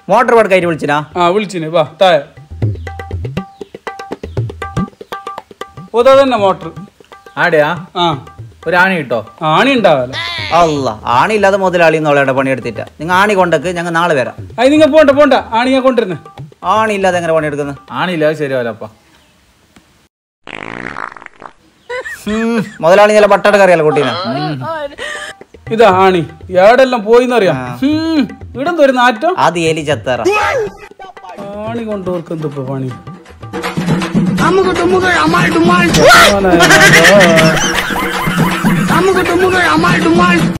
motor പടക്കായിട്ട് വിളിച്ചിനാ ആ വിളിച്ചിന് വാ താഴെ ഓതാ തന്നെ മോട്ടർ ആടെയാ ആ ഒരു ആണി കിട്ടോ ആണി ഉണ്ടാവല അല്ല ആണി ഇല്ലാതെ മുതലാളി എന്നോളയുടെ പണിയെടുത്തിട്ട നിങ്ങൾ ആണി കൊണ്ടക്ക് ഞങ്ങൾ നാളെ വരാം അത് നിങ്ങൾ പോണ്ട പോണ്ട ആണി ഞാൻ കൊണ്ടുവരുന്നേ ആണി ഇല്ലാതെ എങ്ങനെ പണിയെടുക്കുന്നത് ആണില്ല അത് ശരിയാവില്ലപ്പ മുതലാളി ചില പട്ടട കറിയല്ല കുട്ടീനെ ഇതാ ആണി എവിടെല്ലാം പോയിന്നറിയാം ഇവിടെ ഒരു നാറ്റം അത് എലി ചത്തേറ ആണി കൊണ്ടുപോർക്ക് എന്തിപ്പോ പണി അമുക്ക് തുമ്മുകൾ അമാൾ ഡുമാൾ അമുക്ക് തുമ്മുകൾ അമാൾ ഡുമാൾ